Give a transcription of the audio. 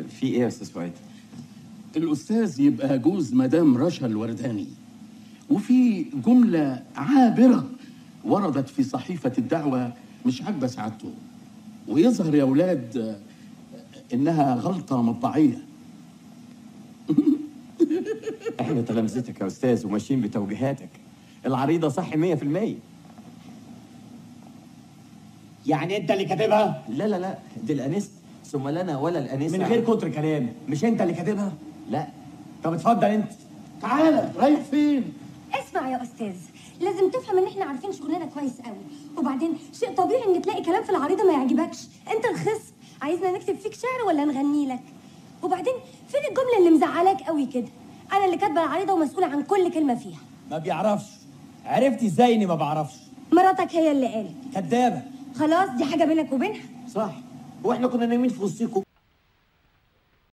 في ايه يا استاذ فؤاد الأستاذ يبقى جوز مدام رشا الورداني وفي جملة عابرة وردت في صحيفة الدعوة مش عاجبة سعادته ويظهر يا ولاد آه، إنها غلطة مطبعية احنا تلامذتك يا استاذ وماشيين بتوجيهاتك العريضه صح 100% يعني انت اللي كاتبها لا لا لا دي الانسه ثم لنا ولا الانسه من غير كتر كلام مش انت اللي كاتبها لا طب اتفضل انت تعالى رايح فين؟ اسمع يا استاذ لازم تفهم ان احنا عارفين شغلنا كويس قوي وبعدين شيء طبيعي ان تلاقي كلام في العريضه ما يعجبكش انت الخصم عايزنا نكتب فيك شعر ولا نغني لك وبعدين فين الجمله اللي مزعلاك قوي كده انا اللي كاتبه العريضه ومسؤوله عن كل كلمه فيها ما بيعرفش عرفتي ازاي اني ما بعرفش مراتك هي اللي قالت كدابه خلاص دي حاجه بينك وبينها صح هو احنا كنا نايمين في وسطكم